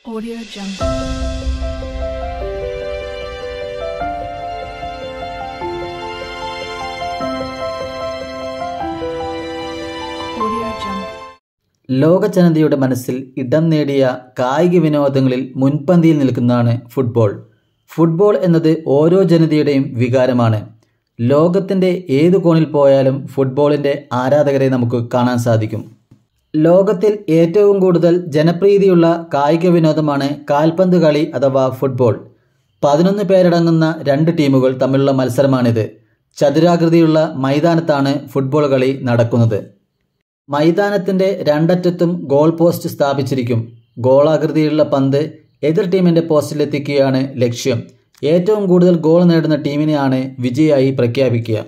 Audio Jungle. Audio Jungle. ലോക ജനതയുടെ മനസ്സിൽ ഇടം നേടിയ കായിക വിനോദങ്ങളിൽ മുൻപന്തിയിൽ നിൽക്കുന്നതാണ് ഫുട്ബോൾ ഫുട്ബോൾ എന്നത് ഓരോ ജനതയുടെയും വികാരമാണ് ലോകത്തിൻ്റെ ഏത് കോണിൽ പോയാലും ഫുട്ബോളിൻ്റെ ആരാധകരെ നമുക്ക് കാണാൻ സാധിക്കും ലോകത്തിൽ ഏറ്റവും കൂടുതൽ ജനപ്രീതിയുള്ള കായിക വിനോദമാണ് കാൽപന്ത് കളി അഥവാ ഫുട്ബോൾ പതിനൊന്ന് പേരടങ്ങുന്ന രണ്ട് ടീമുകൾ തമ്മിലുള്ള മത്സരമാണിത് ചതുരാകൃതിയുള്ള മൈതാനത്താണ് ഫുട്ബോൾ കളി നടക്കുന്നത് മൈതാനത്തിന്റെ രണ്ടറ്റത്തും ഗോൾ പോസ്റ്റ് സ്ഥാപിച്ചിരിക്കും ഗോളാകൃതിയിലുള്ള പന്ത് എതിർ ടീമിന്റെ പോസ്റ്റിലെത്തിക്കുകയാണ് ലക്ഷ്യം ഏറ്റവും കൂടുതൽ ഗോൾ നേടുന്ന ടീമിനെയാണ് വിജയായി പ്രഖ്യാപിക്കുക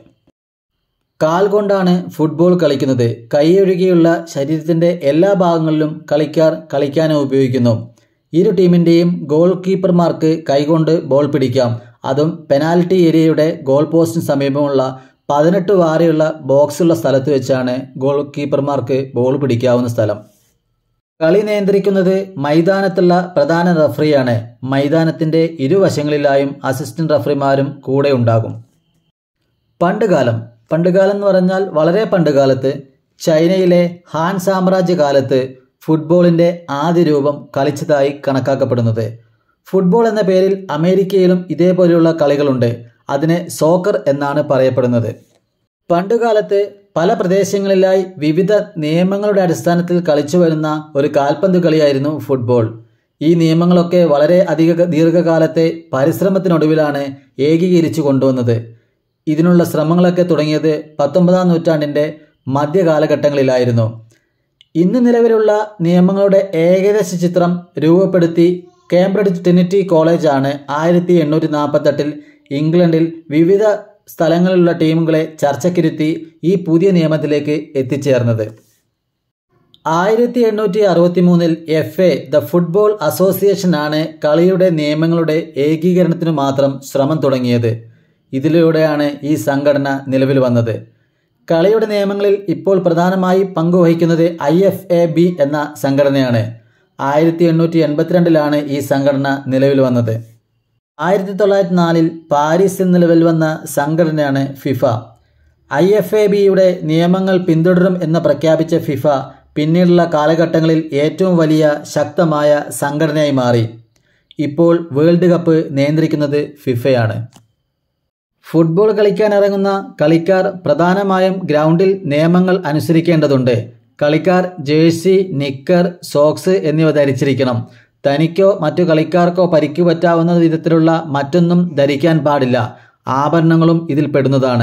കാൽ കൊണ്ടാണ് ഫുട്ബോൾ കളിക്കുന്നത് കൈയൊഴികെയുള്ള ശരീരത്തിന്റെ എല്ലാ ഭാഗങ്ങളിലും കളിക്കാർ കളിക്കാനും ഉപയോഗിക്കുന്നു ഇരു ടീമിന്റെയും ഗോൾ കീപ്പർമാർക്ക് കൈകൊണ്ട് ബോൾ പിടിക്കാം അതും പെനാൽറ്റി ഏരിയയുടെ ഗോൾ പോസ്റ്റിന് സമീപമുള്ള പതിനെട്ട് വാരയുള്ള ബോക്സുള്ള സ്ഥലത്ത് വെച്ചാണ് ഗോൾ കീപ്പർമാർക്ക് ബോൾ പിടിക്കാവുന്ന സ്ഥലം കളി നിയന്ത്രിക്കുന്നത് മൈതാനത്തുള്ള പ്രധാന റഫറിയാണ് മൈതാനത്തിന്റെ ഇരുവശങ്ങളിലായും അസിസ്റ്റന്റ് റഫറിമാരും കൂടെ ഉണ്ടാകും പണ്ടുകാലം പണ്ടുകാലം എന്ന് പറഞ്ഞാൽ വളരെ പണ്ടുകാലത്ത് ചൈനയിലെ ഹാൻ സാമ്രാജ്യ കാലത്ത് ഫുട്ബോളിന്റെ ആദ്യ രൂപം കളിച്ചതായി കണക്കാക്കപ്പെടുന്നത് ഫുട്ബോൾ എന്ന പേരിൽ അമേരിക്കയിലും ഇതേപോലെയുള്ള കളികളുണ്ട് അതിനെ സോക്കർ എന്നാണ് പറയപ്പെടുന്നത് പണ്ടുകാലത്ത് പല പ്രദേശങ്ങളിലായി വിവിധ നിയമങ്ങളുടെ അടിസ്ഥാനത്തിൽ കളിച്ചു വരുന്ന ഒരു കാൽപന്ത് കളിയായിരുന്നു ഫുട്ബോൾ ഈ നിയമങ്ങളൊക്കെ വളരെ അധിക ദീർഘകാലത്തെ പരിശ്രമത്തിനൊടുവിലാണ് ഏകീകരിച്ചു കൊണ്ടുവന്നത് ഇതിനുള്ള ശ്രമങ്ങളൊക്കെ തുടങ്ങിയത് പത്തൊമ്പതാം നൂറ്റാണ്ടിൻ്റെ മധ്യകാലഘട്ടങ്ങളിലായിരുന്നു ഇന്ന് നിലവിലുള്ള നിയമങ്ങളുടെ ഏകദേശ ചിത്രം രൂപപ്പെടുത്തി കേംബ്രിഡ്ജ് ട്രിനിറ്റി കോളേജാണ് ആയിരത്തി എണ്ണൂറ്റി നാൽപ്പത്തെട്ടിൽ ഇംഗ്ലണ്ടിൽ വിവിധ സ്ഥലങ്ങളിലുള്ള ടീമുകളെ ചർച്ചയ്ക്കിരുത്തി ഈ പുതിയ നിയമത്തിലേക്ക് എത്തിച്ചേർന്നത് ആയിരത്തി എണ്ണൂറ്റി അറുപത്തി മൂന്നിൽ F A the Football Association ആണ് കളിയുടെ നിയമങ്ങളുടെ ഏകീകരണത്തിനു മാത്രം ശ്രമം തുടങ്ങിയത് ഇതിലൂടെയാണ് ഈ സംഘടന നിലവിൽ വന്നത് കളിയുടെ നിയമങ്ങളിൽ ഇപ്പോൾ പ്രധാനമായി പങ്കുവഹിക്കുന്നത് ഐ എഫ് എ ബി എന്ന സംഘടനയാണ് ആയിരത്തി എണ്ണൂറ്റി എൺപത്തിരണ്ടിലാണ് ഈ സംഘടന നിലവിൽ വന്നത് ആയിരത്തി തൊള്ളായിരത്തി നാലിൽ പാരീസിൽ നിലവിൽ വന്ന സംഘടനയാണ് ഫിഫ ഐ എഫ് എ ബിയുടെ നിയമങ്ങൾ പിന്തുടരും എന്ന് പ്രഖ്യാപിച്ച ഫിഫ പിന്നീടുള്ള കാലഘട്ടങ്ങളിൽ ഏറ്റവും വലിയ ശക്തമായ സംഘടനയായി മാറി ഇപ്പോൾ വേൾഡ് കപ്പ് നിയന്ത്രിക്കുന്നത് ഫിഫയാണ് ഫുട്ബോൾ കളിക്കാൻ ഇറങ്ങുന്ന കളിക്കാർ പ്രധാനമായും ഗ്രൗണ്ടിൽ നിയമങ്ങൾ അനുസരിക്കേണ്ടതുണ്ട് കളിക്കാർ ജേഴ്സി നിക്കർ സോക്സ് എന്നിവ ധരിച്ചിരിക്കണം തനിക്കോ മറ്റു കളിക്കാർക്കോ പരിക്ക് പറ്റാവുന്ന വിധത്തിലുള്ള മറ്റൊന്നും ധരിക്കാൻ പാടില്ല ആഭരണങ്ങളും ഇതിൽ പെടുന്നതാണ്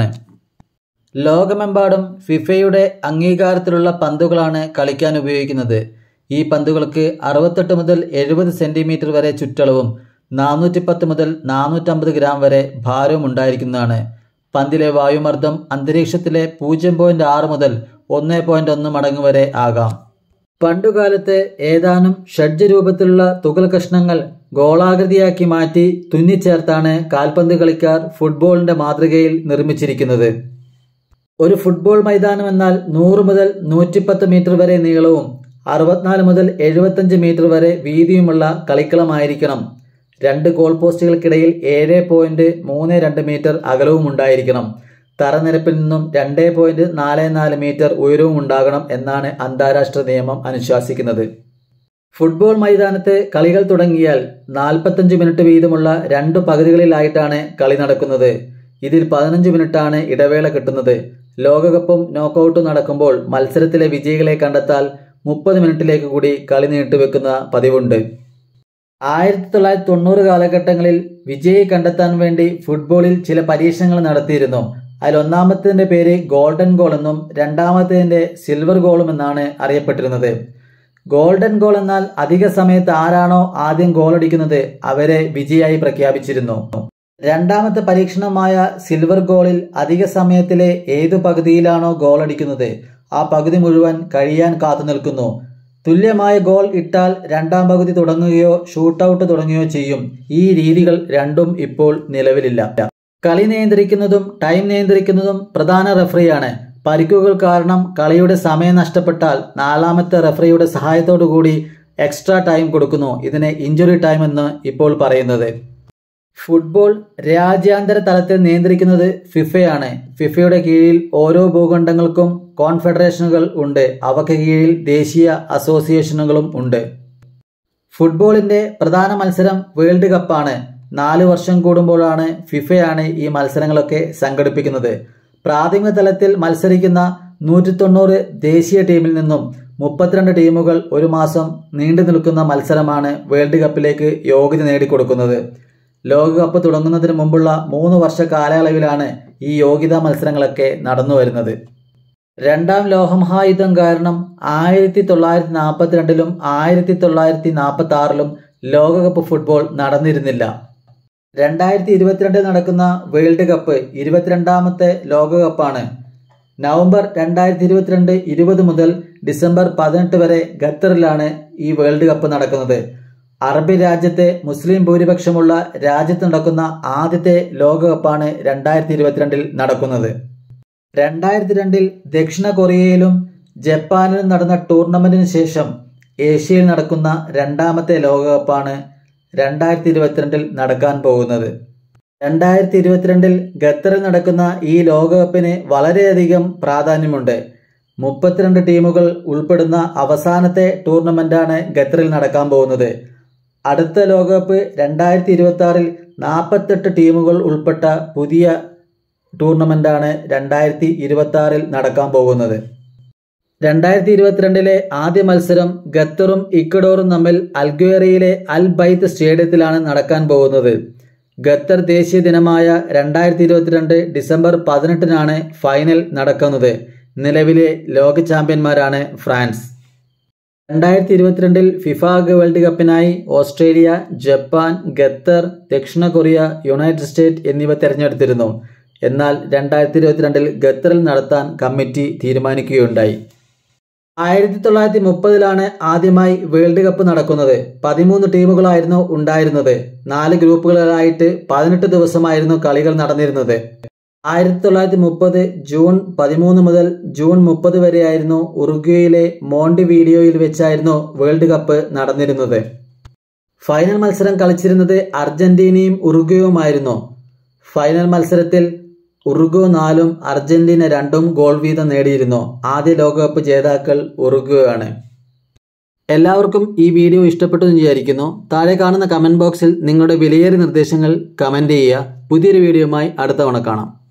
ലോകമെമ്പാടും ഫിഫയുടെ അംഗീകാരത്തിലുള്ള പന്തുകളാണ് കളിക്കാൻ ഉപയോഗിക്കുന്നത് ഈ പന്തുകൾക്ക് അറുപത്തെട്ട് മുതൽ എഴുപത് സെന്റിമീറ്റർ വരെ ചുറ്റളവും നാനൂറ്റി പത്ത് മുതൽ നാനൂറ്റമ്പത് ഗ്രാം വരെ ഭാരവും ഉണ്ടായിരിക്കുന്നതാണ് പന്തിലെ വായുമർദ്ദം അന്തരീക്ഷത്തിലെ പൂജ്യം പോയിന്റ് ആറ് മുതൽ ഒന്ന് പോയിന്റ് ഒന്ന് മടങ്ങ് വരെ ആകാം പണ്ടുകാലത്ത് ഏതാനും ഷഡ്ജ രൂപത്തിലുള്ള തുകൽ കഷ്ണങ്ങൾ ഗോളാകൃതിയാക്കി മാറ്റി തുന്നിച്ചേർത്താണ് കാൽപന്ത് കളിക്കാർ ഫുട്ബോളിന്റെ മാതൃകയിൽ നിർമ്മിച്ചിരിക്കുന്നത് ഒരു ഫുട്ബോൾ മൈതാനം എന്നാൽ നൂറ് മുതൽ നൂറ്റിപ്പത്ത് മീറ്റർ വരെ നീളവും അറുപത്തിനാല് മുതൽ എഴുപത്തഞ്ച് മീറ്റർ വരെ വീതിയുമുള്ള കളിക്കളമായിരിക്കണം രണ്ട് ഗോൾ പോസ്റ്റുകൾക്കിടയിൽ ഏഴ് പോയിന്റ് മൂന്ന് രണ്ട് മീറ്റർ അകലവും ഉണ്ടായിരിക്കണം തറനിരപ്പിൽ നിന്നും രണ്ട് പോയിന്റ് നാല് നാല് മീറ്റർ ഉയരവും ഉണ്ടാകണം എന്നാണ് അന്താരാഷ്ട്ര നിയമം അനുശാസിക്കുന്നത് ഫുട്ബോൾ മൈതാനത്ത് കളികൾ തുടങ്ങിയാൽ നാൽപ്പത്തഞ്ച് മിനിറ്റ് വീതമുള്ള രണ്ട് പകുതികളിലായിട്ടാണ് കളി നടക്കുന്നത് ഇതിൽ പതിനഞ്ച് മിനിറ്റാണ് ഇടവേള കിട്ടുന്നത് ലോകകപ്പും നോക്കൌട്ടും നടക്കുമ്പോൾ മത്സരത്തിലെ വിജയികളെ കണ്ടെത്താൽ മുപ്പത് മിനിറ്റിലേക്ക് കൂടി കളി നീട്ടിവെക്കുന്ന പതിവുണ്ട് ആയിരത്തി തൊള്ളായിരത്തി തൊണ്ണൂറ് കാലഘട്ടങ്ങളിൽ വിജയി കണ്ടെത്താൻ വേണ്ടി ഫുട്ബോളിൽ ചില പരീക്ഷണങ്ങൾ നടത്തിയിരുന്നു അതിൽ ഒന്നാമത്തതിന്റെ പേര് ഗോൾഡൻ ഗോൾ എന്നും രണ്ടാമത്തതിന്റെ സിൽവർ ഗോളും എന്നാണ് അറിയപ്പെട്ടിരുന്നത് ഗോൾഡൻ ഗോൾ എന്നാൽ അധിക സമയത്ത് ആരാണോ ആദ്യം ഗോൾ അടിക്കുന്നത് അവരെ വിജയായി പ്രഖ്യാപിച്ചിരുന്നു രണ്ടാമത്തെ പരീക്ഷണമായ സിൽവർ ഗോളിൽ അധിക സമയത്തിലെ ഏതു പകുതിയിലാണോ ഗോൾ അടിക്കുന്നത് ആ പകുതി മുഴുവൻ കഴിയാൻ കാത്തു നിൽക്കുന്നു തുല്യമായ ഗോൾ ഇട്ടാൽ രണ്ടാം പകുതി തുടങ്ങുകയോ ഷൂട്ടൌട്ട് തുടങ്ങുകയോ ചെയ്യും ഈ രീതികൾ രണ്ടും ഇപ്പോൾ നിലവിലില്ല കളി നിയന്ത്രിക്കുന്നതും ടൈം നിയന്ത്രിക്കുന്നതും പ്രധാന റഫറിയാണ് പരിക്കുകൾ കാരണം കളിയുടെ സമയം നഷ്ടപ്പെട്ടാൽ നാലാമത്തെ റഫറിയുടെ സഹായത്തോടു കൂടി എക്സ്ട്രാ ടൈം കൊടുക്കുന്നു ഇതിനെ ഇഞ്ചുറി ടൈം എന്ന് ഇപ്പോൾ പറയുന്നത് ഫുട്ബോൾ രാജ്യാന്തര തലത്തിൽ നിയന്ത്രിക്കുന്നത് ഫിഫയാണ് ഫിഫയുടെ കീഴിൽ ഓരോ ഭൂഖണ്ഡങ്ങൾക്കും കോൺഫെഡറേഷനുകൾ ഉണ്ട് അവയ്ക്ക് കീഴിൽ ദേശീയ അസോസിയേഷനുകളും ഉണ്ട് ഫുട്ബോളിന്റെ പ്രധാന മത്സരം വേൾഡ് കപ്പാണ് നാല് വർഷം കൂടുമ്പോഴാണ് ഫിഫയാണ് ഈ മത്സരങ്ങളൊക്കെ സംഘടിപ്പിക്കുന്നത് പ്രാഥമിക തലത്തിൽ മത്സരിക്കുന്ന നൂറ്റി തൊണ്ണൂറ് ദേശീയ ടീമിൽ നിന്നും മുപ്പത്തിരണ്ട് ടീമുകൾ ഒരു മാസം നീണ്ടു നിൽക്കുന്ന മത്സരമാണ് വേൾഡ് കപ്പിലേക്ക് യോഗ്യത നേടിക്കൊടുക്കുന്നത് ലോകകപ്പ് തുടങ്ങുന്നതിന് മുമ്പുള്ള മൂന്ന് വർഷ കാലയളവിലാണ് ഈ യോഗ്യതാ മത്സരങ്ങളൊക്കെ നടന്നു വരുന്നത് രണ്ടാം ലോകമഹായുദ്ധം കാരണം ആയിരത്തി തൊള്ളായിരത്തി നാൽപ്പത്തിരണ്ടിലും ആയിരത്തി തൊള്ളായിരത്തി നാൽപ്പത്തി ആറിലും ലോകകപ്പ് ഫുട്ബോൾ നടന്നിരുന്നില്ല രണ്ടായിരത്തി ഇരുപത്തിരണ്ടിൽ നടക്കുന്ന വേൾഡ് കപ്പ് ഇരുപത്തിരണ്ടാമത്തെ ലോകകപ്പാണ് നവംബർ രണ്ടായിരത്തി ഇരുപത്തിരണ്ട് ഇരുപത് മുതൽ ഡിസംബർ പതിനെട്ട് വരെ ഖത്തറിലാണ് ഈ വേൾഡ് കപ്പ് നടക്കുന്നത് അറബി രാജ്യത്തെ മുസ്ലിം ഭൂരിപക്ഷമുള്ള രാജ്യത്ത് നടക്കുന്ന ആദ്യത്തെ ലോകകപ്പാണ് രണ്ടായിരത്തി ഇരുപത്തിരണ്ടിൽ നടക്കുന്നത് രണ്ടായിരത്തി രണ്ടിൽ ദക്ഷിണ കൊറിയയിലും ജപ്പാനിലും നടന്ന ടൂർണമെന്റിന് ശേഷം ഏഷ്യയിൽ നടക്കുന്ന രണ്ടാമത്തെ ലോകകപ്പാണ് രണ്ടായിരത്തി ഇരുപത്തിരണ്ടിൽ നടക്കാൻ പോകുന്നത് രണ്ടായിരത്തി ഇരുപത്തിരണ്ടിൽ ഖത്തറിൽ നടക്കുന്ന ഈ ലോകകപ്പിന് വളരെയധികം പ്രാധാന്യമുണ്ട് മുപ്പത്തിരണ്ട് ടീമുകൾ ഉൾപ്പെടുന്ന അവസാനത്തെ ടൂർണമെന്റാണ് ഖത്തറിൽ നടക്കാൻ പോകുന്നത് അടുത്ത ലോകകപ്പ് രണ്ടായിരത്തി ഇരുപത്തി ആറിൽ നാൽപ്പത്തെട്ട് ടീമുകൾ ഉൾപ്പെട്ട പുതിയ ടൂർണമെന്റാണ് രണ്ടായിരത്തി ഇരുപത്തി ആറിൽ നടക്കാൻ പോകുന്നത് രണ്ടായിരത്തി ഇരുപത്തിരണ്ടിലെ ആദ്യ മത്സരം ഖത്തറും ഇക്വഡോറും തമ്മിൽ അൽഗ്വേറിയയിലെ അൽ ബൈത്ത് സ്റ്റേഡിയത്തിലാണ് നടക്കാൻ പോകുന്നത് ഖത്തർ ദേശീയ ദിനമായ രണ്ടായിരത്തി ഇരുപത്തിരണ്ട് ഡിസംബർ പതിനെട്ടിനാണ് ഫൈനൽ നടക്കുന്നത് നിലവിലെ ലോക ചാമ്പ്യന്മാരാണ് ഫ്രാൻസ് രണ്ടായിരത്തി ഇരുപത്തിരണ്ടിൽ ഫിഫ വേൾഡ് കപ്പിനായി ഓസ്ട്രേലിയ ജപ്പാൻ ഖത്തർ ദക്ഷിണ കൊറിയ യുണൈറ്റഡ് സ്റ്റേറ്റ് എന്നിവ തിരഞ്ഞെടുത്തിരുന്നു എന്നാൽ രണ്ടായിരത്തി ഇരുപത്തിരണ്ടിൽ ഖത്തറിൽ നടത്താൻ കമ്മിറ്റി തീരുമാനിക്കുകയുണ്ടായി ആയിരത്തി തൊള്ളായിരത്തി മുപ്പതിലാണ് ആദ്യമായി വേൾഡ് കപ്പ് നടക്കുന്നത് പതിമൂന്ന് ടീമുകളായിരുന്നു ഉണ്ടായിരുന്നത് നാല് ഗ്രൂപ്പുകളിലായിട്ട് പതിനെട്ട് ദിവസമായിരുന്നു കളികൾ നടന്നിരുന്നത് ആയിരത്തി തൊള്ളായിരത്തി മുപ്പത് ജൂൺ പതിമൂന്ന് മുതൽ ജൂൺ മുപ്പത് വരെയായിരുന്നു ഉറുഗ്വേയിലെ മോണ്ടി വീഡിയോയിൽ വെച്ചായിരുന്നു വേൾഡ് കപ്പ് നടന്നിരുന്നത് ഫൈനൽ മത്സരം കളിച്ചിരുന്നത് അർജന്റീനയും ഉറുഗ്വേയുമായിരുന്നു ഫൈനൽ മത്സരത്തിൽ ഉറുഗ്വ നാലും അർജന്റീന രണ്ടും ഗോൾ വീതം നേടിയിരുന്നു ആദ്യ ലോകകപ്പ് ജേതാക്കൾ ഉറുഗ്വ ആണ് എല്ലാവർക്കും ഈ വീഡിയോ ഇഷ്ടപ്പെട്ടു എന്ന് വിചാരിക്കുന്നു താഴെ കാണുന്ന കമന്റ് ബോക്സിൽ നിങ്ങളുടെ വിലയേറിയ നിർദ്ദേശങ്ങൾ കമന്റ് ചെയ്യുക പുതിയൊരു വീഡിയോയുമായി അടുത്ത തവണ കാണാം